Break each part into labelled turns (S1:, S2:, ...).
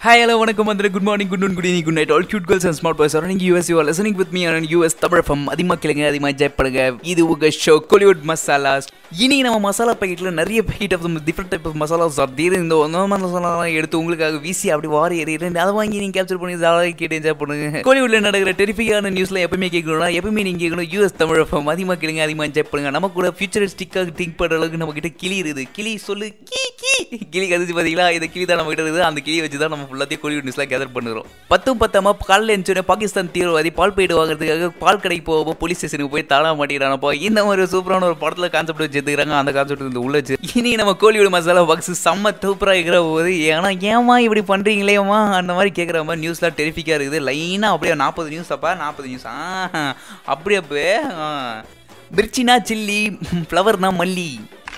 S1: Hi hello வணக்கம் வந்து good morning good good evening good night all cute girls and smart boys around US you are listening with me and US Tamil FM அதிகமாக கேளுங்க அதிகமாக enjoy பண்ணுங்க இது உங்க show Kollywood மசாலாஸ் இனி நம்ம மசாலா பாக்கெட்டில் நிறைய packet of different type of masalas are தீர இந்த ஒன்றாம் மசாலாலாம் எடுத்து உங்களுக்காக வீசி அப்படி வாரி எறிகிறேன் அதை வாங்கி நீங்கள் கேப்சர் பண்ணி ஜாலியாக கேட்டு என்ஜாய் பண்ணுங்க கோலிவுட்ல நடக்கிற டெரிஃபிக்கான நியூஸ்ல எப்பவுமே கேட்கணும்னா எப்பவுமே நீங்கள் கேட்கணும் யூஎஸ் தமிழ் ஃபம் அதிகமாக கேளுங்க அதிகமாக என்ஜாய் பண்ணுங்க நம்ம கூட ஃபியூச்சரிஸ்டிக்காக திங்க் பண்ணுற அளவுக்கு நம்ம கிட்ட கிளி இருக்குது கிளி சொல்லு கீ கீ கிளி கதிச்சு பார்த்தீங்களா இந்த கிளி தான் நம்ம கிட்ட இருக்குது அந்த கிளி வச்சு தான் நம்ம ஃபுல்லாத்தையும் கோலிவுட் நியூஸ்லாம் கேதர் பண்ணுறோம் பத்தும் பத்தாம காலையில் எழுந்துச்சோடனே பாகிஸ்தான் தீவிரவாதி பால் போயிட்டு வாங்குறதுக்காக பால் கடைக்கு போவோம் போலீஸ் ஸ்டேஷனுக்கு போய் தாழ மாட்டேங்கிறானப்போ இந்த மாதிரி ஒரு சூப்பரான ஒரு படத்தில் கான்செப்ட் வச்சு எடுத்துக்கிறாங்க அந்த கான்செப்ட் இந்த உள்ள வச்சு இனி நம்ம கோலிவுட் மசாலா பாக்ஸ் செம்ம தூப்பராக இருக்கிற போது ஏன்னா ஏமா இப்படி பண்ணுறீங்களேம்மா அந்த மாதிரி கேட்குற மாதிரி நியூஸ்லாம் டெரிஃபிக்காக இருக்குது லைனாக அப்படியே நாற்பது நியூஸ் அப்பா நாற்பது நியூஸ் ஆ அப்படியே அப்போ மிர்ச்சினா சில்லி ஃப்ளவர்னா மல்லி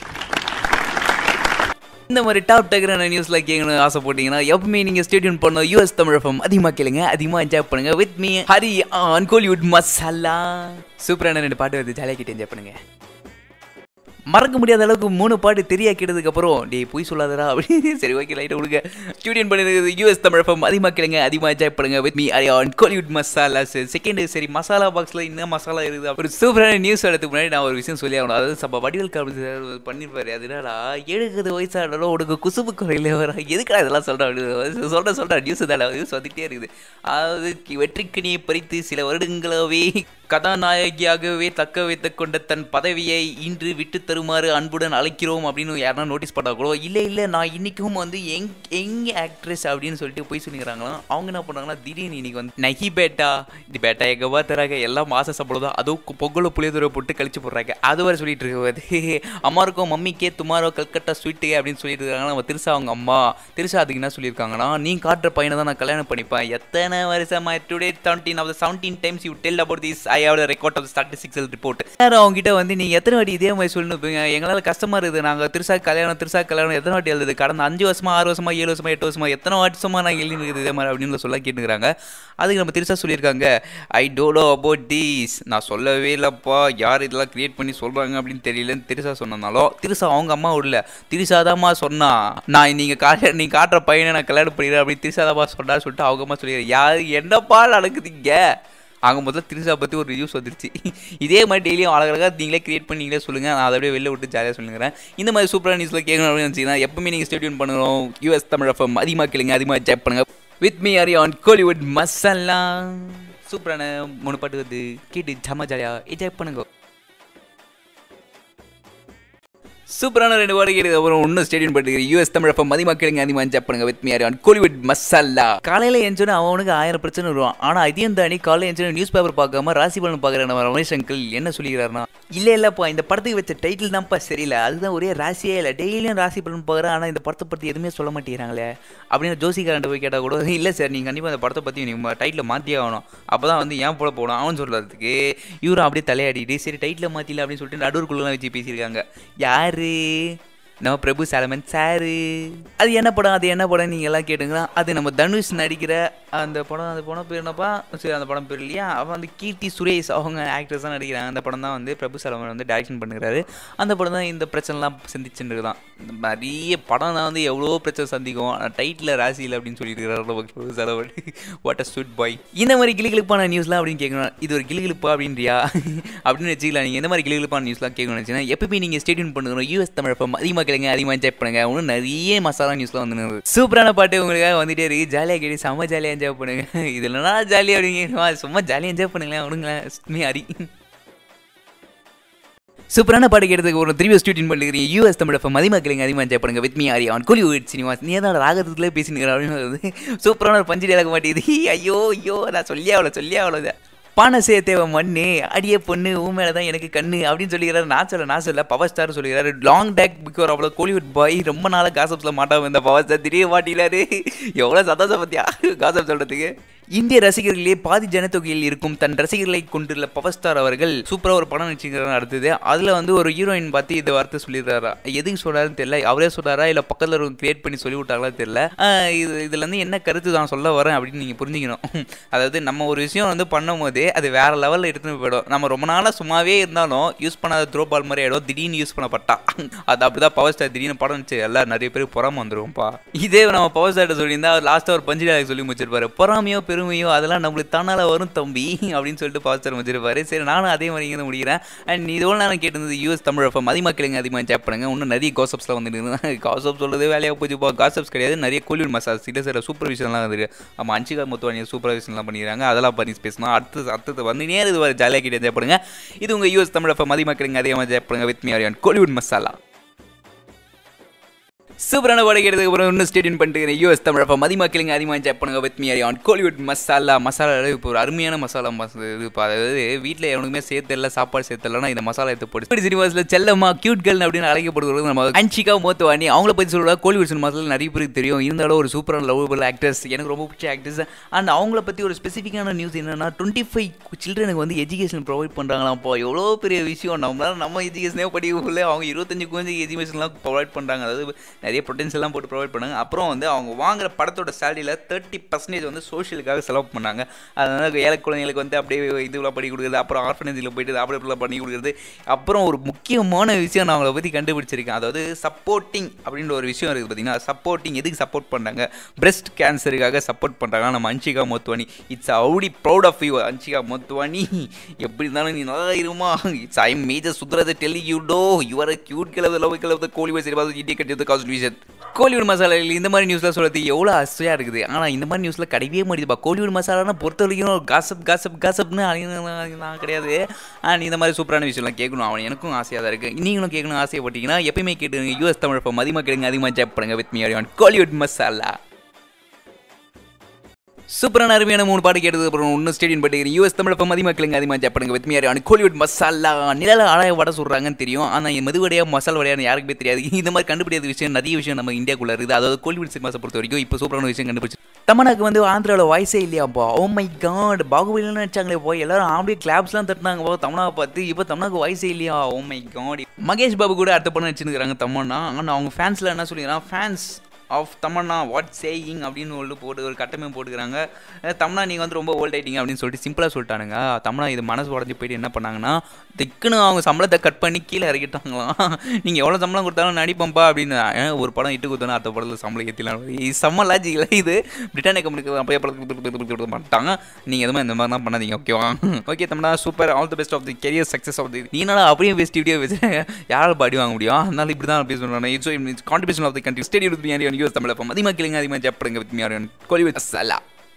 S1: இந்த மாதிரி டாப் டேக்கரான நியூஸ்ல கேட்கணும் ஆசைப்பட்டீங்கன்னா எப்பவுமே நீங்க ஸ்டேடியம் பண்ண யூஎஸ் தமிழ் எஃப்எம் அதிகமாக கேளுங்க அதிகமாக என்ஜாய் பண்ணுங்க with me Hari on Kollywood masala சூப்பரான ரெண்டு பாட்டு வந்து ஜாலியாக கேட்டு என்ஜாய் பண்ணுங்க மறக்க முடியாத அளவுக்கு மூணு பாட்டு தெரியாக்கிட்டதுக்கு அப்புறம் டேய் போய் சொல்லாதடா அப்படி சரி ஓகே லைட்டை கொடுங்க ஸ்டூடியன் பண்ணிருக்கிறது யூஎஸ் தமிழ் எஃப்எம் அதிகமாக கேளுங்க அதிகமாக என்ஜாய் பண்ணுங்க with me I on Kollywood masala second சரி மசாலா பாக்ஸில் என்ன மசாலா இருக்குது ஒரு சூப்பரான நியூஸ் எடுத்துக்கு முன்னாடி நான் ஒரு விஷயம் சொல்லி ஆகணும் அதாவது சப்ப வடிவல் காமெடி சார் பண்ணியிருப்பாரு அது என்னடா எழுபது வயசானாலும் உனக்கு குசுபு குறையில வர எதுக்குடா இதெல்லாம் சொல்கிறேன் சொல்கிறேன் சொல்கிறேன் நியூஸ் தானே நியூஸ் வந்துகிட்டே இருக்குது அதாவது வெற்றிக்கனியை பறித்து சில வருடங்களாகவே கதாநாயகியாகவே தக்க வைத்துக் கொண்ட தன் பதவியை இன்று விட்டு தருமாறு அன்புடன் அழைக்கிறோம் அப்படின்னு யாருன்னா நோட்டீஸ் பண்ணா கூட இல்லை இல்லை நான் இன்றைக்கும் வந்து எங் எங் ஆக்ட்ரஸ் அப்படின்னு சொல்லிட்டு போய் சொல்லிக்கிறாங்களாம் அவங்க என்ன பண்ணுறாங்கன்னா திடீர்னு இன்னைக்கு வந்து நகி பேட்டா இது பேட்டா எங்கேவா தராங்க எல்லாம் மாச சம்பளம் தான் அதுவும் பொங்கல புளியதுரை போட்டு கழிச்சு போடுறாங்க அது வரை சொல்லிட்டு இருக்காது அம்மாருக்கும் மம்மிக்கே துமாரோ கல்கட்டா ஸ்வீட்டு அப்படின்னு சொல்லிட்டு இருக்காங்க நம்ம திருசா அவங்க அம்மா திருசா அதுக்கு என்ன சொல்லியிருக்காங்கன்னா நீ காட்டுற பையனை தான் நான் கல்யாணம் பண்ணிப்பேன் எத்தனை வருஷமா today seventeen of seventeen times you tell about this I have record of statistical report sir அவங்க கிட்ட வந்து நீங்க எத்தனை வாட்டி இதே மாதிரி சொல்லணும் எங்களால் கஷ்டமா இருக்குது நாங்க திருசா கல்யாணம் திருசா கல்யாணம் எத்தனை வாட்டி எழுதுது கடந்த அஞ்சு வருஷமா ஆறு வருஷமா ஏழு வருஷமா எட்டு வருஷமா எத்தனை வருஷமா நாங்கள் எழுதி இருக்குது இதே மாதிரி அப்படின்னு சொல்ல கேட்டுக்கிறாங்க அதுக்கு நம்ம திருசா சொல்லியிருக்காங்க I don't know about these நான் சொல்லவே இல்லைப்பா யார் இதெல்லாம் கிரியேட் பண்ணி சொல்கிறாங்க அப்படின்னு தெரியலன்னு திருசா சொன்னனாலும் திருசா அவங்க அம்மா விடல திருசா தாம்மா சொன்னா நான் நீங்கள் காட்ட நீ காட்டுற பையனை நான் கல்யாணம் பண்ணிடுறேன் அப்படின்னு திருசா தாம்மா சொன்னா சொல்லிட்டு அவங்க அம்மா சொல்லிடுறேன் யார் என்னப்பா நடக்குதுங்க அங்கே முதல்ல திருசா பற்றி ஒரு ரிவ்யூஸ் வந்துருச்சு இதே மாதிரி டெய்லியும் அழகழகாக நீங்களே கிரியேட் பண்ணி நீங்களே சொல்லுங்கள் நான் அதை அப்படியே வெளில விட்டு ஜாலியாக சொல்லுங்கிறேன் இந்த மாதிரி சூப்பரான நியூஸில் கேட்கணும் அப்படின்னு நினச்சிங்கன்னா எப்பவுமே நீங்கள் ஸ்டேடியம் பண்ணுறோம் யூஎஸ் தமிழ் எஃப்எம் அதிகமாக கேளுங்க அதிகமாக என்ஜாய் பண்ணுங்கள் with me Hari on Kollywood masala சூப்பரான மூணு பாட்டு வந்து கேட்டு ஜம்ம ஜாலியாக என்ஜாய் பண்ணுங்க சூப்பரான ரெண்டு வாரம் கேட்டு அப்புறம் இன்னும் ஸ்டேடியம் பட்டு யூஎஸ் தமிழ் அப்போ மதிமா கேளுங்க அதிகமாக என்ஜாய் பண்ணுங்க with me on Kollywood masala காலையில் எஞ்சோன்னு அவனுக்கு ஆயிரம் பிரச்சனை வருவான் ஆனால் இதையும் தாண்டி காலையில் எஞ்சோன்னு நியூஸ் பேப்பர் பார்க்காம ராசி பலன் பார்க்குற நம்ம ரமேஷ் அங்கிள் என்ன சொல்லிக்கிறாருன்னா இல்லை இல்லைப்பா இந்த படத்துக்கு வச்ச டைட்டில் தான்ப்பா சரியில்லை அதுதான் ஒரே ராசியே இல்லை டெய்லியும் ராசி பலன் பார்க்குறேன் ஆனால் இந்த படத்தை பற்றி எதுவுமே சொல்ல மாட்டேங்கிறாங்களே அப்படின்னு ஜோசிகாரன் போய் கேட்டால் கூட இல்லை சார் நீங்கள் கண்டிப்பாக அந்த படத்தை பற்றி நீங்கள் டைட்டில் மாற்றியே ஆகணும் அப்போ தான் வந்து ஏன் போட போகணும் அவன் சொல்கிறதுக்கு இவரும் அப்படியே தலையாடிட்டு சரி டைட்டில் மாற்றில அப்படின்னு சொல்லிட்டு நடுவருக்குள்ளலாம் வச்சு பேசியிருக்காங்க யார் நம்ம பிரபு சாலமன் சாரு அது என்ன படம் அது என்ன படம் நீங்கள் எல்லாம் கேட்டுங்களா அது நம்ம தனுஷ் நடிக்கிற அந்த படம் அந்த படம் பேர் என்னப்பா சரி அந்த படம் பேர் இல்லையா அவன் வந்து கீர்த்தி சுரேஷ் அவங்க ஆக்டர்ஸ் தான் நடிக்கிறாங்க அந்த படம் தான் வந்து பிரபு சாலமன் வந்து டைரக்ஷன் பண்ணுறாரு அந்த படம் தான் இந்த பிரச்சனைலாம் சந்திச்சுட்டு தான் நிறைய படம் தான் வந்து எவ்வளோ பிரச்சனை சந்திக்கும் ஆனால் டைட்டில் ராசியில் அப்படின்னு சொல்லிட்டு இருக்கிறாரு Prabhu Solomon what a sweet boy இந்த மாதிரி கிளிகிழிப்பான நியூஸ்லாம் அப்படின்னு கேட்கணும் இது ஒரு கிளிகிழிப்பா அப்படின்றியா அப்படின்னு வச்சுக்கலாம் நீங்கள் எந்த மாதிரி கிளிகிழிப்பான நியூஸ்லாம் கேட்கணும்னு வச்சுன்னா எப்பவுமே நீங்கள் ஸ்டேடியம் பண்ணுறோம் யூஎஸ் தமிழ் அதிகமாக கேளுங்க அதிகமாக என்ஜாய் பண்ணுங்க இன்னும் நிறைய மசாலா நியூஸ்லாம் வந்து சூப்பரான பாட்டு உங்களுக்காக வந்துட்டே இருக்கு ஜாலியாக கேட்டு செம்ம ஜாலியாக என்ஜாய் பண்ணுங்க இது இல்லைனா ஜாலியாக அப்படிங்க சும்மா ஜாலியாக என்ஜாய் பண்ணுங்களேன் விடுங்களேன் சும்மே அரி சூப்பரான பாட்டு கேட்டதுக்கு ஒரு திரும்பி ஸ்டூடியன் பண்ணிக்கிறீங்க யூஎஸ் தமிழ் எஃப்எம் அதிகமாக கேளுங்க அதிகமாக என்ஜாய் பண்ணுங்க with me Hari on Kollywood cinemas நீ தான் ராகத்துலேயே பேசினுக்கிற அப்படின்னு சூப்பரான ஒரு பஞ்சு டேலாக மாட்டேங்குது ஐயோ ஐயோ நான் சொல்லியே அவ்வளோ சொல்லியே அவ்வளோ பானசே தேவை மண்ணு அடியே பொண்ணு ஊ மேலே தான் எனக்கு கண்ணு அப்படின்னு சொல்லிக்கிறாரு நான் சொல்ல நான் சொல்ல பவர் ஸ்டார் சொல்லிக்கிறாரு லாங் டேக் பிகோர் அவ்வளோ கோலிவுட் பாய் ரொம்ப நாளாக காசப்ஸில் மாட்டாமல் இந்த பவர் ஸ்டார் திடீர் மாட்டிக்கிறாரு எவ்வளோ சந்தோஷம் பத்தியா காசப் சொல்கிறதுக்கு இந்திய ரசிகர்களே பாதி ஜனத்தொகையில் இருக்கும் தன் ரசிகர்களை கொண்டுள்ள பவர் ஸ்டார் அவர்கள் சூப்பராக ஒரு படம் நடிச்சுக்கிறாரு அடுத்தது அதில் வந்து ஒரு ஹீரோயின் பார்த்து இந்த வார்த்தை சொல்லிடுறாரா எதுக்கு சொல்கிறாருன்னு தெரியல அவரே சொல்கிறாரா இல்லை பக்கத்தில் ஒரு கிரியேட் பண்ணி சொல்லி விட்டாங்களா தெரியல ஆஹ் இது இதில் வந்து என்ன கருத்து நான் சொல்ல வரேன் அப்படின்னு நீங்கள் புரிஞ்சுக்கணும் அதாவது நம்ம ஒரு விஷயம் வந்து பண்ணும்போது அது வேற லெவலில் எடுத்துன்னு போயிடும் நம்ம ரொம்ப நாளாக சும்மாவே இருந்தாலும் யூஸ் பண்ணாத த்ரோ பால் மாதிரி ஆகிடும் திடீர்னு யூஸ் பண்ணப்பட்டா அது அப்படிதான் பவர் ஸ்டார் திடீர்னு படம் நடிச்சு எல்லாம் நிறைய பேர் பொறாம வந்துருவோம்ப்பா இதே நம்ம பவர் ஸ்டார்ட்ட சொல்லியிருந்தா லாஸ்ட்டாக ஒரு பஞ்சு dialogue சொல்லி முடிச்சிருப்பாரு பொறாமையோ பெருமையோ அதெல்லாம் நம்மளுக்கு தன்னால வரும் தம்பி அப்படின்னு சொல்லிட்டு பவர் ஸ்டார் முடிச்சிருப்பாரு சரி நானும் அதே மாதிரி இங்கே முடிக்கிறேன் அண்ட் இதோட நான் கேட்டிருந்தது யூஎஸ் தமிழ் எஃப்எம் அதிகமாக கேளுங்க அதிகமாக சேப் பண்ணுங்க இன்னும் நிறைய காசப்ஸ்லாம் வந்துட்டு இருந்தாங்க காசப் சொல்றது வேலையாக போச்சுப்பா காசப்ஸ் கிடையாது நிறைய கோலிவுட் மசாஸ் சில சில சூப்பர்விஷன்லாம் வந்துருக்கு ஆமாம் அஞ்சிகா முத்துவாணி சூப்பர்விஷன்லாம் பண்ணிக்கிறாங்க அதெல்லாம் பண்ணி பேசணும் அடுத்து அடுத்தது வந்து நேரம் இது வர ஜாலியாக கிட்டே பண்ணுங்க இது உங்கள் யூஎஸ் தமிழ் எஃப்எம் அதிகமாக கேளுங்க அதிகமாக சேப் பண்ணுங்க வித் மீ ஆரியான் கோலிவுட் மசாலா சூப்பரான படம் கேட்டதுக்கு அப்புறம் இன்னும் ஸ்டேடியம் பண்ணிட்டு யூஎஸ் தமிழ் அப்போ மதிமா கிளிங்க அதிகமாக என்ஜாய் பண்ணுங்க with me on Kollywood masala masala இப்போ ஒரு அருமையான மசாலா மசா இது இப்போ அதாவது வீட்டில் எவனுக்குமே சேர்த்து இல்லை சாப்பாடு சேர்த்து இல்லைனா இந்த மசாலா எடுத்து போட்டு இப்படி சினிமாஸில் செல்லம்மா கியூட் கேர்ள் அப்படின்னு அழைக்கப்படுகிறது நம்ம அன்ஷிகா மோத்துவாணி அவங்கள பற்றி சொல்லுவா கோலிவுட் சினிமாஸில் நிறைய பேருக்கு தெரியும் இருந்தாலும் ஒரு சூப்பரான லவ்வபிள் ஆக்டர்ஸ் எனக்கு ரொம்ப பிடிச்ச ஆக்டர்ஸ் அண்ட் அவங்கள பற்றி ஒரு ஸ்பெசிஃபிக்கான நியூஸ் என்னன்னா டுவெண்ட்டி ஃபைவ் சில்ட்ரனுக்கு வந்து எஜுகேஷன் ப்ரொவைட் பண்ணுறாங்களாம்ப்பா எவ்வளோ பெரிய விஷயம் நம்மளால நம்ம எஜுகேஷனே படிக்கல அவங்க இருபத்தஞ்சு குழந்தைக்கு எஜுகேஷன்லாம் ப்ரொவைட் பண்ணுறாங்க அதாவது நிறைய பொட்டன்ஷியல்லாம் போட்டு ப்ரொவைட் பண்ணாங்க அப்புறம் வந்து அவங்க வாங்குற படத்தோட சேலரியில் தேர்ட்டி பர்சன்டேஜ் வந்து சோஷியலுக்காக செலவு பண்ணாங்க அதனால ஏழை குழந்தைங்களுக்கு வந்து அப்படியே இதுலாம் பண்ணி கொடுக்குறது அப்புறம் ஆர்ஃபனேஜில் போயிட்டு அப்படி இப்படிலாம் பண்ணி கொடுக்குறது அப்புறம் ஒரு முக்கியமான விஷயம் நான் அவங்கள பற்றி கண்டுபிடிச்சிருக்கேன் அதாவது சப்போர்ட்டிங் அப்படின்ற ஒரு விஷயம் இருக்குது பார்த்தீங்கன்னா சப்போர்ட்டிங் எதுக்கு சப்போர்ட் பண்ணுறாங்க பிரஸ்ட் கேன்சருக்காக சப்போர்ட் பண்ணுறாங்க நம்ம அன்ஷிகா மோத்வானி இட்ஸ் அவுடி proud of you Anshika Motwani எப்படி இருந்தாலும் நீ நல்லா இருமா இட்ஸ் ஐ மேஜர் சுத்ரத Delhi you to your cute கிளவு லவ் கிளவு கோலிவுட் சினிமா இந்திய கட்டியது கான்ஸ்டியூஷன் கோலிவுட் மசாலாவில் இந்த மாதிரி நியூஸ்லாம் சொல்கிறது எவ்வளோ அசையாக இருக்குது ஆனால் இந்த மாதிரி நியூஸில் கிடையவே முடியுதுப்பா கோலிவுட் மசாலானா பொறுத்த வரைக்கும் காசப் காசப் காசப்னு நான் கிடையாது அண்ட் இந்த மாதிரி சூப்பரான விஷயம்லாம் கேட்கணும் அவன் எனக்கும் ஆசையாக தான் இருக்குது நீங்களும் கேட்கணும் ஆசைப்பட்டீங்கன்னா எப்பயுமே கேட்டுங்க யூஎஸ் தமிழ் இப்போ மதிமா கேளுங்க அதிகமாக ஜாப் பண்ணுங்க வித் மீ கோலிவுட் மசாலா சூப்பரான அருமையான மூணு பாட்டு கேட்டது அப்புறம் இன்னும் ஸ்டேடியம் பாட்டு யூஎஸ் தமிழ் இப்போ மதிமக்களுங்க அதிகமாக ஜாப்படுங்க வித் மீ கோலிவுட் மசாலா நிழல ஆளாய வடை சொல்கிறாங்கன்னு தெரியும் ஆனால் என் மெதுவடையாக மசால் வடையான யாருக்குமே தெரியாது இந்த மாதிரி கண்டுபிடிக்காத விஷயம் நிறைய விஷயம் நம்ம இந்தியாக்குள்ள இருக்குது அதாவது கோலிவுட் சினிமாஸை பொறுத்த வரைக்கும் இப்போ சூப்பரான விஷயம் கண்டுபிடிச்சு தமனாக்கு வந்து ஆந்திராவில் வாய்ஸே இல்லையாப்பா ஓ மை காட் பாகுபலிலாம் நினச்சாங்களே போய் எல்லாரும் அப்படியே கிளாப்ஸ்லாம் தட்டினாங்க போ தமனாவை பார்த்து இப்போ தமனாக்கு வாய்ஸே இல்லையா oh my god Mahesh Babu கூட அடுத்த படம் வச்சுருக்காங்க தமன்னா ஆனால் அவங்க ஃபேன்ஸில் என்ன சொல்லிக்கிறான் fans of Tamannaah what saying அப்படின்னு சொல்லி போட்டு ஒரு கட்டமைப்பு போட்டுக்கிறாங்க அஹ் தமன்னா நீங்கள் வந்து ரொம்ப ஓல்ட் ஆயிட்டீங்க அப்படின்னு சொல்லிட்டு சிம்பிளாக சொல்லிட்டானுங்க தமன்னா இது மனசு உடஞ்சி போயிட்டு என்ன பண்ணாங்கன்னா திக்குன்னு அவங்க சம்பளத்தை கட் பண்ணி கீழே இறக்கிட்டாங்களாம் நீங்கள் எவ்வளோ சம்பளம் கொடுத்தாலும் நடிப்பம்பா அப்படின்னு அஹ் ஒரு படம் இட்டு கொடுத்தோன்னா அடுத்த படத்தில் சம்பளம் ஏற்றிலாம் இது செம்ம லாஜிக் இல்லை இது பிரிட்டானிய கம்பெனிக்கு அப்போ படத்துக்கு மாட்டாங்க நீங்கள் எதுவுமே இந்த மாதிரி தான் பண்ணாதீங்க ஓகேவா okay Tamannaah super all the best of the career success of the நீ என்னடா அப்படியே பெஸ்ட் வீடியோ வச்சு யாரால் பாடி வாங்க முடியும் அதனால இப்படி தான் பேச சொல்கிறாங்க it's it's contribution of the country stadium with me US Tamil அப்போ அதிகமாக கேளுங்க அதிகமாக ஜப்படுங்க வித் மீ கோலி வித் சலா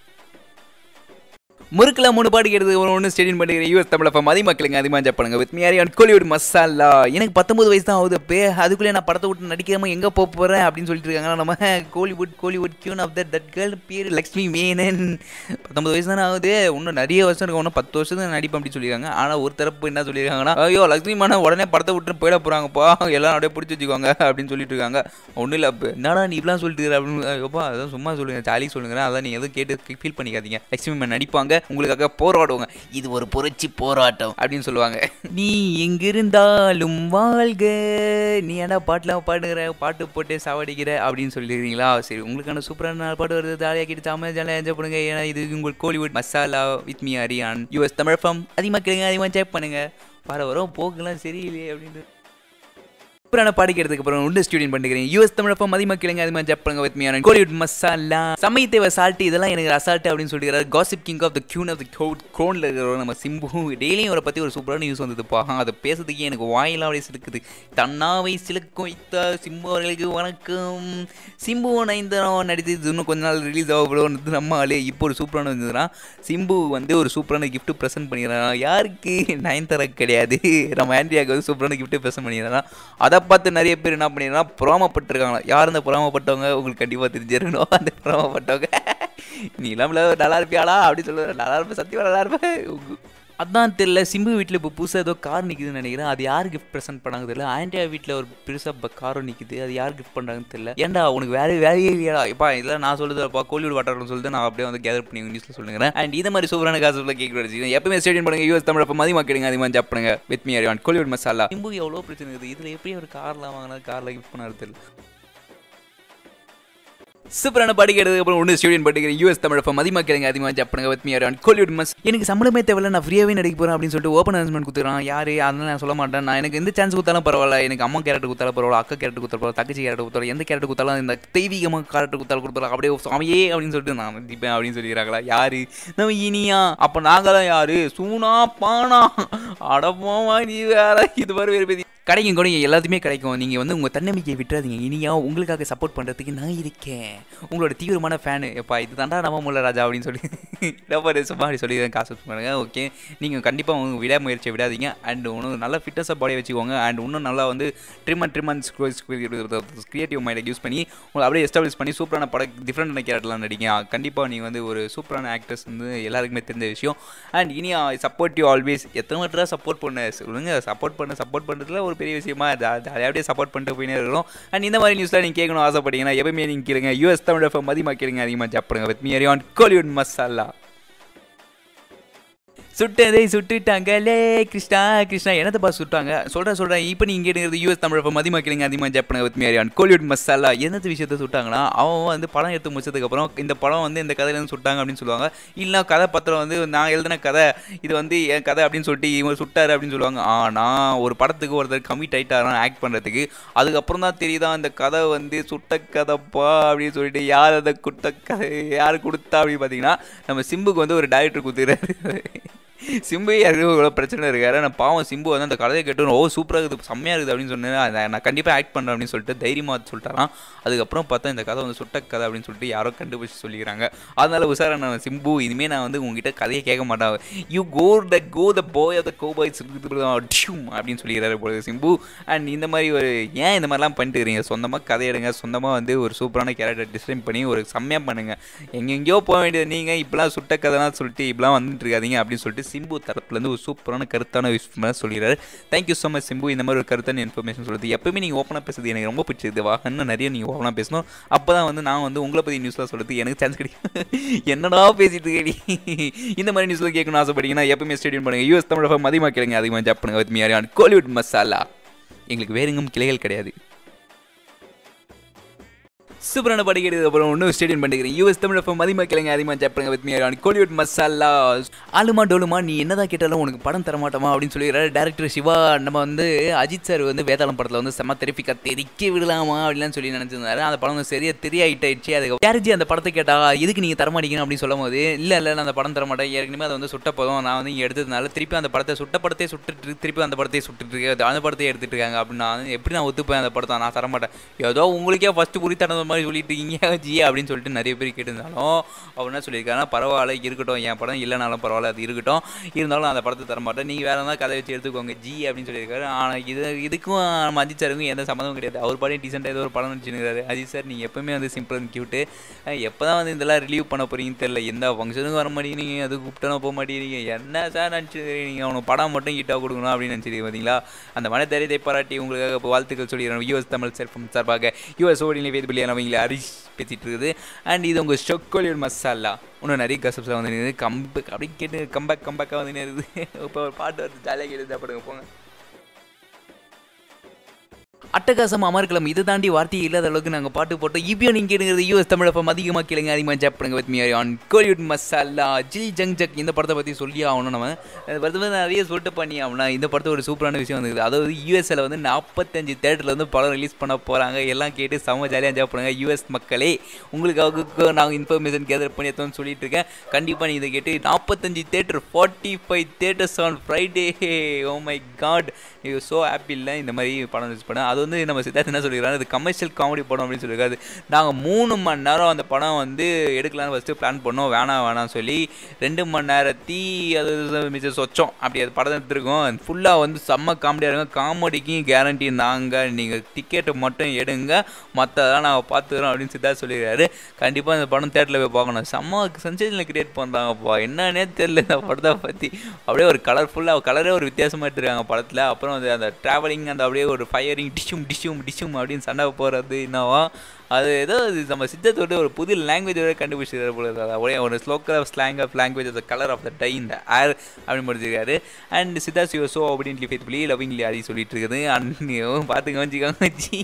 S1: முறுக்கில் மூணு பாட்டு கேட்டது ஒன்று ஸ்டேடியம் பண்ணிக்கிற யூஎஸ் தமிழ் அப்போ மதிமக்களுங்க அதிகமாக ஜப்பானுங்க வித் மியாரி அண்ட் கோலிவுட் மசாலா எனக்கு பத்தொம்பது வயசு தான் ஆகுது அப்பே அதுக்குள்ளே நான் படத்தை விட்டு நடிக்காமல் எங்கே போக போகிறேன் அப்படின்னு சொல்லிட்டு இருக்காங்க நம்ம Kollywood Kollywood queen of that that girl பேர் லக்ஷ்மி மேனன் பத்தொம்பது வயசு தானே ஆகுது இன்னும் நிறைய வருஷம் இருக்கு இன்னும் பத்து வருஷம் தான் நடிப்பேன் அப்படின்னு சொல்லியிருக்காங்க ஆனால் ஒரு தரப்பு என்ன சொல்லியிருக்காங்கன்னா ஐயோ லக்ஷ்மி மேனன் உடனே படத்தை விட்டு போயிட போகிறாங்கப்பா எல்லாரும் அப்படியே பிடிச்சி வச்சுக்கோங்க அப்படின்னு சொல்லிட்டு இருக்காங்க ஒன்றும் இல்லை அப்போ என்னடா நீ இப்பலாம் சொல்லிட்டு இருக்கிற அப்படின்னு ஐயோப்பா அதான் சும்மா சொல்லுங்க ஜாலி சொல்லுங்க அதான் நீ எதுவும் கேட்டு ஃபீல் பண்ணிக்காதீங்க லக்ஷ்மி மேன் நடிப்பாங்க உங்களுக்காக போராடுவாங்க இது ஒரு புரட்சி போராட்டம் அப்படின்னு சொல்லுவாங்க நீ எங்கிருந்தாலும் வாழ்க நீ ஏன்டா பாட்டுலாம் பாடுகிற பாட்டு போட்டு சாவடிக்கிற அப்படின்னு சொல்லிடுறீங்களா சரி உங்களுக்கான சூப்பரான நாலு பாட்டு வருது ஜாலியாக கிட்டு தாம ஜாலியாக என்ஜாய் பண்ணுங்க ஏன்னா இது உங்கள் Kollywood masala with me Hari on US Tamil FM அதிகமாக கேளுங்க அதிகமாக என்ஜாய் பண்ணுங்க வர வரும் போக்குலாம் சரியில்லையே அப்படின்ட்டு சூப்பரான பாடிக்கிறதுக்கு அப்புறம் உண்டு ஸ்டூடியன் பண்ணிக்கிறேன் யூஎஸ் தமிழப்ப மதிமா கிழங்கு அது மாதிரி ஜப்பாங்க வித் மீ கோலிவுட் மசாலா சமய தேவை சால்ட்டு இதெல்லாம் எனக்கு அசால்ட்டு அப்படின்னு சொல்லிக்கிறாரு gossip king of the queen of the court க்ரோனில் இருக்கிற நம்ம சிம்பு டெய்லியும் அவரை பற்றி ஒரு சூப்பரான நியூஸ் வந்ததுப்பா அதை பேசுறதுக்கு எனக்கு வாயிலாம் அப்படியே சிலுக்குது தன்னாவை சிலுக்கும் வைத்த சிம்பு அவர்களுக்கு வணக்கம் சிம்பு நயன்தாரம் நடித்து இது இன்னும் கொஞ்ச நாள் ரிலீஸ் ஆகப்படுவது நம்ம ஆளே இப்போ ஒரு சூப்பரான இருந்ததுன்னா சிம்பு வந்து ஒரு சூப்பரான கிஃப்ட் ப்ரெசென்ட் பண்ணிக்கிறான் யாருக்கு நயன்தாரா கிடையாது நம்ம ஆண்ட்ரியாவுக்கு வந்து சூப்பரான கிஃப்ட் ப்ரெசென்ட் பண்ணிக்கிறான் அதை பார்த்து நிறைய பேர் என்ன பண்ணிடுறாங்க புறாமப்பட்டிருக்காங்களா யார் அந்த புறாமப்பட்டவங்க உங்களுக்கு கண்டிப்பாக தெரிஞ்சிருக்கணும் அந்த புறாமப்பட்டவங்க நீ இல்லாமல் நல்லா இருப்பியாளா அப்படி சொல்லுவேன் நல்லா இருப்பேன் சத்தியமாக நல்லா இருப்பேன் அதான் தெரியல சிம்பு வீட்டில் இப்போ புதுசாக ஏதோ கார் நிற்குதுன்னு நினைக்கிறேன் அது யார் கிஃப்ட் ப்ரெசென்ட் பண்ணாங்க தெரியல ஆண்டியா வீட்டில் ஒரு பெருசாக காரும் நிற்குது அது யார் கிஃப்ட் பண்ணுறாங்கன்னு தெரியல ஏன்டா உனக்கு வேற வேலையே இல்லையா இப்போ இதெல்லாம் நான் சொல்லுதுப்பா கோலிவுட் வாட்டர்னு சொல்லிட்டு நான் அப்படியே வந்து கேதர் பண்ணி நியூஸில் சொல்லுறேன் அண்ட் இந்த மாதிரி சூப்பரான காசு சொல்ல கேட்க வச்சுக்கோங்க எப்பவுமே ஸ்டேடியம் பண்ணுங்க யூஎஸ் தமிழ் அப்போ மதிமா கேடுங்க அதிகமாக ஜப் பண்ணுங்க வித் மீ அறிவான் கோலிவுட் மசாலா சிம்புக்கு எவ்வளோ பிரச்சனை இருக்குது இதில் எப்படி ஒரு கார்லாம் வாங்கினா காரில் கிஃப்ட் பண்ணாரு தெரியல சூப்பரான பாடி கேட்டதுக்கு அப்புறம் ஒன்று ஸ்டூடியன் படிக்கிறேன் யூஎஸ் தமிழ் அப்போ மதிமா கேளுங்க அதிகமாக ஜப் பண்ணுங்க வித் மீ அறிவான் கோலிவுட் மஸ் எனக்கு சம்பளமே தேவையில்ல நான் ஃப்ரீயாகவே நடிக்க போகிறேன் அப்படின்னு சொல்லிட்டு ஓப்பன் அனௌன்ஸ்மெண்ட் கொடுத்துறான் யார் அதனால நான் சொல்ல மாட்டேன் நான் எனக்கு எந்த சான்ஸ் கொடுத்தாலும் பரவாயில்ல எனக்கு அம்மா கேரக்டர் கொடுத்தாலும் பரவாயில்ல அக்கா கேரக்டர் கொடுத்தாலும் பரவாயில்ல தங்கச்சி கேரக்டர் கொடுத்தாலும் எந்த கேரக்டர் கொடுத்தாலும் இந்த தெய்வீகமாக கேரக்டர் கொடுத்தாலும் கொடுத்தாலும் அப்படியே சுவாமியே அப்படின்னு சொல்லிட்டு நான் நடிப்பேன் அப்படின்னு சொல்லிடுறாங்களா யாரு நம்ம இனியா அப்போ நாங்களாம் யாரு சூனா பானா அடப்போமா நீ வேற இது மாதிரி வேறு பெரிய கிடைக்கும் கூட எல்லாத்தையுமே கிடைக்கும் நீங்கள் வந்து உங்கள் தன்னம்பிக்கையை விட்டுறாதீங்க இனியா உங்களுக்காக சப்போர்ட் பண்ணுறதுக்கு நான் இருக்கேன் உங்களோட தீவிரமான ஃபேனு எப்பா இது தாண்டா நம்ம முல்ல ராஜா அப்படின்னு சொல்லி ரொம்ப சும்மா அப்படி சொல்லி காசு பண்ணுங்க ஓகே நீங்கள் கண்டிப்பாக உங்கள் விடாமுயற்சியை விடாதீங்க அண்ட் ஒன்றும் நல்ல ஃபிட்னஸாக பாடியை வச்சுக்கோங்க அண்ட் இன்னும் நல்லா வந்து trim and trim and creative மைண்டை யூஸ் பண்ணி உங்களை அப்படியே எஸ்டாப்ளிஷ் பண்ணி சூப்பரான படம் டிஃப்ரெண்டான கேரக்டர்லாம் நடிங்க கண்டிப்பாக நீங்கள் வந்து ஒரு சூப்பரான ஆக்டர்ஸ் வந்து எல்லாருக்குமே தெரிஞ்ச விஷயம் அண்ட் இனி சப்போர்ட் யூ ஆல்வேஸ் எத்தனை மட்டும் சப்போர்ட் பண்ண சொல்லுங்க சப்போர்ட் பண்ண சப்போர்ட் பண்ணுறதுல ஒரு பெரிய விஷயமா ஜாலியாக அப்படியே சப்போர்ட் பண்ணிட்டு போயினே இருக்கிறோம் அண்ட் இந்த மாதிரி நியூஸ்லாம் நீங்கள் கேட்கணும் ஆசைப்பட்டீங்கன்னா எப்பவுமே நீங்கள் கேளுங்க யூஎஸ் தமிழ் எஃப்எம் மதிமா கேளுங்க அதிகமாக சாப்பிடுங்க with me on Kollywood masala சுட்டதை சுட்டுட்டாங்களே கிருஷ்ணா கிருஷ்ணா என்னத்தப்பா சுட்டாங்க சொல்கிறேன் சொல்கிறேன் இப்போ நீங்கள் கேட்டுங்கிறது யூஎஸ் தமிழ் இப்போ மதிமா கேளுங்க அதிகமாக ஜப்பன வித் மேரியான் கோலிவுட் மசாலா என்னது விஷயத்த சுட்டாங்கன்னா அவன் வந்து படம் எடுத்து முடிச்சதுக்கப்புறம் இந்த படம் வந்து இந்த கதையிலேருந்து சுட்டாங்க அப்படின்னு சொல்லுவாங்க இல்லை கதை பத்திரம் வந்து நான் எழுதின கதை இது வந்து என் கதை அப்படின்னு சொல்லிட்டு இவன் சுட்டாரு அப்படின்னு சொல்லுவாங்க ஆனால் ஒரு படத்துக்கு ஒருத்தர் கமிட் ஆகிட்டாரான் ஆக்ட் பண்ணுறதுக்கு அதுக்கப்புறம் தான் தெரியுதான் அந்த கதை வந்து சுட்ட கதைப்பா அப்படின்னு சொல்லிட்டு யார் அதை குட்ட கதை யார் கொடுத்தா அப்படின்னு பார்த்தீங்கன்னா நம்ம சிம்புக்கு வந்து ஒரு டைரக்டர் கொடுத்துக்கிறாரு சிம்பு யாருக்கு இவ்வளோ பிரச்சனை இருக்காரு நான் பாவம் சிம்பு வந்து அந்த கதையை கேட்டு ஓ சூப்பராக இருக்குது செம்மையாக இருக்குது அப்படின்னு சொன்னேன் அதை நான் கண்டிப்பாக ஆக்ட் பண்ணுறேன் அப்படின்னு சொல்லிட்டு தைரியமாக சொல்லிட்டாராம் அதுக்கப்புறம் பார்த்தா இந்த கதை வந்து சுட்ட கதை அப்படின்னு சொல்லிட்டு யாரோ கண்டுபிடிச்சி சொல்லிக்கிறாங்க அதனால உசார நான் சிம்பு இனிமேல் நான் வந்து உங்ககிட்ட கதையை கேட்க மாட்டேன் யூ கோ த கோ த போய் த கோ பாய்ஸ் அப்படின்னு சொல்லிக்கிறாரு போல சிம்பு அண்ட் இந்த மாதிரி ஒரு ஏன் இந்த மாதிரிலாம் பண்ணிட்டு இருக்கீங்க சொந்தமாக கதை எடுங்க சொந்தமாக வந்து ஒரு சூப்பரான கேரக்டர் டிசைன் பண்ணி ஒரு செம்மையாக பண்ணுங்கள் எங்கெங்கேயோ போக வேண்டியது நீங்கள் இப்படிலாம் சுட்ட கதைலாம் சொல்லிட்டு இப்படிலாம் வந்துட்டு இருக்காதீங்க அப்படின்னு சொல்லிட்டு சிம்பு தரப்புலேருந்து ஒரு சூப்பரான கருத்தான விஷயம் சொல்லிடுறாரு தேங்க்யூ ஸோ மச் சிம்பு இந்த மாதிரி ஒரு கருத்தான இன்ஃபர்மேஷன் சொல்லுது எப்பவுமே நீங்கள் ஓப்பனாக பேசுறது எனக்கு ரொம்ப பிடிச்சது வா இன்னும் நிறைய நீங்கள் ஓப்பனாக பேசணும் அப்போ தான் வந்து நான் வந்து உங்களை பற்றி நியூஸ்லாம் சொல்கிறது எனக்கு சான்ஸ் கிடைக்கும் என்னடா பேசிட்டு இருக்கடி இந்த மாதிரி நியூஸில் கேட்கணும்னு ஆசைப்பட்டீங்கன்னா எப்பவுமே ஸ்டேடியம் பண்ணுங்கள் யூஎஸ் தமிழ் அதிகமாக கேளுங்க அதிகமாக ஜப் பண்ணுங்க வித் மியாரியான் கோலிவுட் மசாலா எங்களுக்கு வேற எங்கும் கிளைகள் கிடையாது சூப்பரான படிக்கிறது அப்புறம் இன்னும் ஸ்டேடியம் பண்ணிக்கிறேன் யூஎஸ் தமிழ் எஃப்எம் அதிகமாக கிளங்க அதிகமாக சாப்பிடுங்க வித் மீ கோலிவுட் மசாலா ஆளுமா டோலுமா நீ என்னதான் கேட்டாலும் உனக்கு படம் தர மாட்டோமா அப்படின்னு சொல்லிடுறாரு டேரக்டர் சிவா நம்ம வந்து அஜித் சார் வந்து வேதாளம் படத்தில் வந்து செம்ம தெரிப்பிக்கா தெரிக்க விடலாமா அப்படிலாம் சொல்லி நினச்சிருந்தாரு அந்த படம் வந்து சரியாக தெரியாயிட்டாயிடுச்சு அதுக்கு யாருஜி அந்த படத்தை கேட்டா எதுக்கு நீங்கள் தரமாட்டீங்க அப்படின்னு சொல்லும் போது இல்லை இல்லை நான் அந்த படம் தர மாட்டேன் ஏற்கனவே அதை வந்து சுட்ட போதும் நான் வந்து இங்கே எடுத்ததுனால திருப்பி அந்த படத்தை சுட்ட படத்தை சுட்டுட்டு திருப்பி அந்த படத்தை சுட்டுட்டு இருக்கு அந்த படத்தை எடுத்துட்டு இருக்காங்க அப்படின்னு நான் எப்படி நான் ஒத்துப்பேன் அந்த படத்தை நான் தர மாட்டேன் ஏதோ உங்களுக்கே ஃபஸ்ட்டு குறி தரது மாதிரி சொல்லிட்டு இருக்கீங்க ஜி அப்படின்னு சொல்லிட்டு நிறைய பேர் கேட்டிருந்தாலும் அவர் என்ன சொல்லியிருக்காருன்னா பரவாயில்ல இருக்கட்டும் என் படம் இல்லைனாலும் பரவாயில்ல அது இருக்கட்டும் இருந்தாலும் நான் அந்த படத்தை தர மாட்டேன் நீங்கள் வேறு எதாவது கதை வச்சு எடுத்துக்கோங்க ஜி அப்படின்னு சொல்லியிருக்காரு ஆனால் இது இதுக்கும் நம்ம அஜித் சாருக்கும் எந்த சம்மந்தமும் கிடையாது அவர் பாடி டீசெண்டாக ஏதோ ஒரு படம் வச்சுருக்காரு அஜித் சார் நீங்கள் எப்பவுமே வந்து சிம்பிள் அண்ட் கியூட்டு எப்போ தான் வந்து இதெல்லாம் ரிலீவ் பண்ண போகிறீங்கன்னு தெரியல எந்த ஃபங்க்ஷனுக்கும் வர மாட்டேங்கிறீங்க அது கூப்பிட்டனா போக மாட்டேங்கிறீங்க என்ன சார் நினச்சிருக்கீங்க அவனுக்கு படம் மட்டும் ஹீட்டாக கொடுக்கணும் அப்படின்னு நினச்சிருக்கீங்க பார்த்தீங்களா அந்த மன தைரியத்தை பாராட்டி உங்களுக்காக வாழ்த்துக்கள் சொல்லிடுறேன் யூஎஸ் தமிழ் செல்ஃபம் சார்பாக யூஎஸ் ஓடியில் வேது பிள்ளையான அவங்கள ஹரிஷ் பேசிகிட்டு இருக்குது அண்ட் இது உங்கள் ஸ்டொக்கோலியர் மசாலா இன்னும் நிறைய கசப்ஸாக வந்து இருக்குது கம்பேக் அப்படி கேட்டு கம்பேக் கம்பேக்காக வந்து இருக்குது இப்போ ஒரு பாட்டு வருது ஜாலியாக கேட்டு சாப்பிடுங்க போங்க அட்டகாசம் அமர்க்கலாம் இதை தாண்டி வார்த்தை இல்லாத அளவுக்கு நாங்கள் பாட்டு போட்டோம் இப்போ நீங்கள் கேளுங்கிறது யூஎஸ் தமிழ் அப்போ அதிகமாக கேளுங்க அதிகமாக சாப்பிடுங்க வித் மியாரி ஆன் கோலிவுட் மசாலா ஜில் ஜங் ஜக் இந்த படத்தை பற்றி சொல்லி ஆகணும் நம்ம படத்தை நிறைய சொல்லிட்டு பண்ணி ஆகணும் இந்த படத்தை ஒரு சூப்பரான விஷயம் வந்து அதாவது யூஎஸ்எல் வந்து நாற்பத்தஞ்சு தேட்டரில் வந்து படம் ரிலீஸ் பண்ண போகிறாங்க எல்லாம் கேட்டு செம்ம ஜாலியாக என்ஜாய் பண்ணுங்க யூஎஸ் மக்களே உங்களுக்காக நாங்கள் இன்ஃபர்மேஷன் கேதர் பண்ணி எத்தோன்னு சொல்லிட்டு இருக்கேன் கண்டிப்பாக நீங்கள் இதை கேட்டு நாற்பத்தஞ்சு theatre forty five theatres on Friday oh my god so happy இல்லை இந்த மாதிரி படம் ரிலீஸ் பண்ண அது வந்து நம்ம சித்தார்த் என்ன சொல்லிக்கிறாங்க இது கமர்ஷியல் காமெடி படம் அப்படின்னு சொல்லியிருக்காரு நாங்கள் மூணு மணி நேரம் அந்த படம் வந்து எடுக்கலாம்னு ஃபஸ்ட்டு பிளான் பண்ணோம் வேணாம் வேணாம் சொல்லி ரெண்டு மணி நேரத்தி அது மிச்சம் சொச்சம் அப்படி அது படம் எடுத்துருக்கோம் ஃபுல்லாக வந்து செம்ம காமெடியாக இருக்கும் காமெடிக்கும் கேரண்டி நாங்கள் நீங்கள் டிக்கெட்டை மட்டும் எடுங்க மற்றதெல்லாம் நாங்கள் பார்த்துக்கிறோம் அப்படின்னு சித்தார்த் சொல்லியிருக்காரு கண்டிப்பாக இந்த படம் தேட்டரில் போய் பார்க்கணும் செம்ம சென்சேஷனில் கிரியேட் பண்ணுறாங்கப்பா என்னன்னே தெரியல இந்த படத்தை பற்றி அப்படியே ஒரு கலர்ஃபுல்லாக கலரே ஒரு வித்தியாசமாக எடுத்துருக்காங்க படத்தில் அப்புறம் வந்து அந்த ட்ராவலிங் அந்த அப்படியே ஒரு ஃபயரிங் டிஷ்யூம் டிஷ்யூம் டிஷ்யூம் அப்படின்னு சண்டை போகிறது என்னவா அது ஏதோ இது நம்ம சித்தத்தோட ஒரு புது லாங்குவேஜோட கண்டுபிடிச்சிருக்காரு போல இருக்கு. அப்படியே ஒரு ஸ்லோக்கல் ஸ்லாங் ஆஃப் லாங்குவேஜ் அந்த கலர் ஆஃப் த டை இந்த ஏர் அப்படின்னு முடிச்சிருக்காரு அண்ட் சித்தா சிவ சோ அப்படின்னு ஃபேத்ஃபுல்லி லவ்விங்லி அது சொல்லிட்டு இருக்குது அண்ட் பார்த்துங்க வச்சுக்கோங்க ஜி.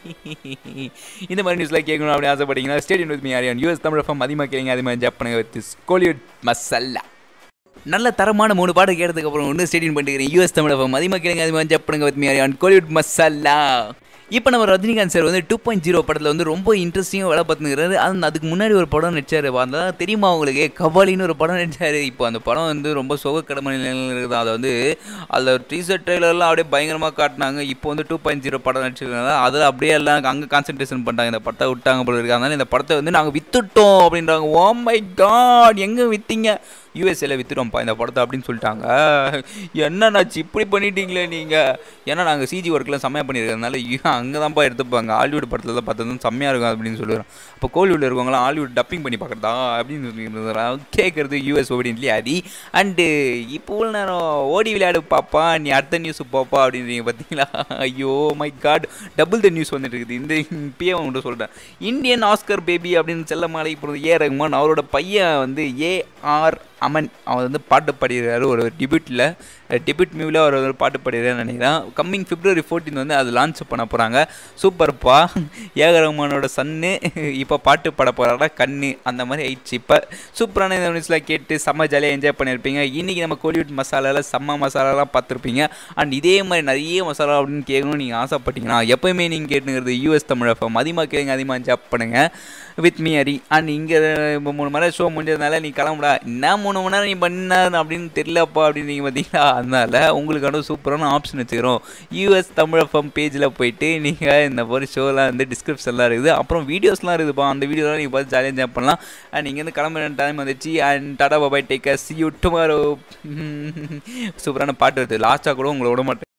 S1: இந்த மாதிரி நியூஸ்லாம் கேட்கணும் அப்படின்னு ஆசைப்பட்டீங்கன்னா stadium with me Hari on US Tamil FM அதிகமாக கேளுங்க அதே மாதிரி ஜப் பண்ணுங்க வித் கோலிவுட் மசாலா நல்ல தரமான மூணு பாட்டு கேட்டதுக்கு அப்புறம் ஒன்று ஸ்டேடியம் பண்ணிக்கிறேன் யூஎஸ் தமிழ் எஃப்எம் அதிகமாக கேளுங்க அதே மாதிரி ஜப் பண்ணுங்க வித் மீ ஆரியான் கோலிவுட் மசாலா இப்போ நம்ம ரஜினிகாந்த் சார் வந்து டூ பாயிண்ட் ஜீரோ படத்தில் வந்து ரொம்ப இன்ட்ரெஸ்டிங்காக வேலை பார்த்துங்கிறாரு அது அதுக்கு முன்னாடி ஒரு படம் நடிச்சார் அந்த தெரியுமா உங்களுக்கு கபாலின்னு ஒரு படம் நடிச்சார் இப்போ அந்த படம் வந்து ரொம்ப சோக கடமை நிலையில் இருக்குது அதை வந்து அதில் டீசர் ட்ரெய்லர்லாம் அப்படியே பயங்கரமாக காட்டினாங்க இப்போ வந்து டூ பாயிண்ட் ஜீரோ படம் நடிச்சிருக்காங்க அதில் அப்படியே எல்லாம் அங்கே கான்சன்ட்ரேஷன் பண்ணிட்டாங்க இந்த படத்தை விட்டாங்க போல இருக்கு அதனால இந்த படத்தை வந்து நாங்கள் வித்துட்டோம் அப்படின்றாங்க ஓ மை காட் எங்கே விற்றீங்க யூஎஸ்ஏல வித்துட்டோம்ப்பா இந்த படத்தை அப்படின்னு சொல்லிட்டாங்க என்னண்ணாச்சு இப்படி பண்ணிட்டீங்களே நீங்கள் ஏன்னா நாங்கள் சிஜி ஒர்க்லாம் செம்மையாக பண்ணியிருக்கிறதுனால அங்கே தான்ப்பா எடுத்துப்பாங்க ஹாலிவுட் படத்தில் தான் பார்த்தது செம்மையாக இருக்கும் அப்படின்னு சொல்லுறோம் அப்போ கோலிவுட்டில் இருக்கவங்களாம் ஹாலிவுட் டப்பிங் பண்ணி பார்க்குறதா அப்படின்னு சொல்லி கேட்குறது யூஎஸ் ஓடின்லி அதி அண்டு இப்போ உள்ள நேரம் ஓடி விளையாடு பாப்பா நீ அடுத்த நியூஸ் பாப்பா அப்படின்றீங்க பார்த்தீங்களா ஐயோ my god double the news வந்துட்டு இருக்குது இந்த இப்பயே உங்கள்கிட்ட சொல்கிறேன் இந்தியன் ஆஸ்கர் பேபி அப்படின்னு செல்ல மாலை இப்போ ஏ ரகுமான் அவரோட பையன் வந்து ஏஆர் அமன் அவர் வந்து பாட்டு பாடிடுறாரு ஒரு டிபியூட்டில் டிபியூட் மியூவில் அவர் ஒரு பாட்டு பாடிடுறாருன்னு நினைக்கிறேன் கம்மிங் பிப்ரவரி ஃபோர்டீன் வந்து அது லான்ச் பண்ண போகிறாங்க சூப்பர்ப்பா ஏக ரகுமானோட சன்னு இப்போ பாட்டு பாட போகிறாரா கண்ணு அந்த மாதிரி ஆயிடுச்சு இப்போ சூப்பரான இந்த நியூஸ்லாம் கேட்டு செம்ம ஜாலியாக என்ஜாய் பண்ணியிருப்பீங்க இன்றைக்கி நம்ம கோலிவுட் மசாலாவில் செம்ம மசாலாலாம் பார்த்துருப்பீங்க அண்ட் இதே மாதிரி நிறைய மசாலா அப்படின்னு கேட்கணும்னு நீங்கள் ஆசைப்பட்டீங்கன்னா எப்போயுமே நீங்கள் கேட்டுங்கிறது யூஎஸ் தமிழ் எஃப்எம் அதிகமாக கேளுங்க அதிகமாக என்ஜாய் பண்ணுங்கள் வித் மீ ஹரி அண்ட் இங்கே மூணு மணி நேரம் ஷோ முடிஞ்சதுனால நீ கிளம்புடா என்ன மூணு மணி நேரம் நீ பண்ண அப்படின்னு தெரியலப்பா அப்படின்னு நீங்கள் பார்த்தீங்களா அதனால உங்களுக்கான சூப்பரான ஆப்ஷன் வச்சுக்கிறோம் யூஎஸ் தமிழ் எஃப்எம் பேஜில் போயிட்டு நீங்கள் இந்த மாதிரி ஷோலாம் வந்து டிஸ்கிரிப்ஷன்லாம் இருக்குது அப்புறம் வீடியோஸ்லாம் இருக்குதுப்பா அந்த வீடியோலாம் நீங்கள் பார்த்து ஜாலியாக என்ஜாய் பண்ணலாம் அண்ட் இங்கேருந்து கிளம்புற டைம் வந்துச்சு and tata bye bye take see you tomorrow சூப்பரான பாட்டு வருது லாஸ்ட்டாக கூட உங்களை விட மாட்டேன்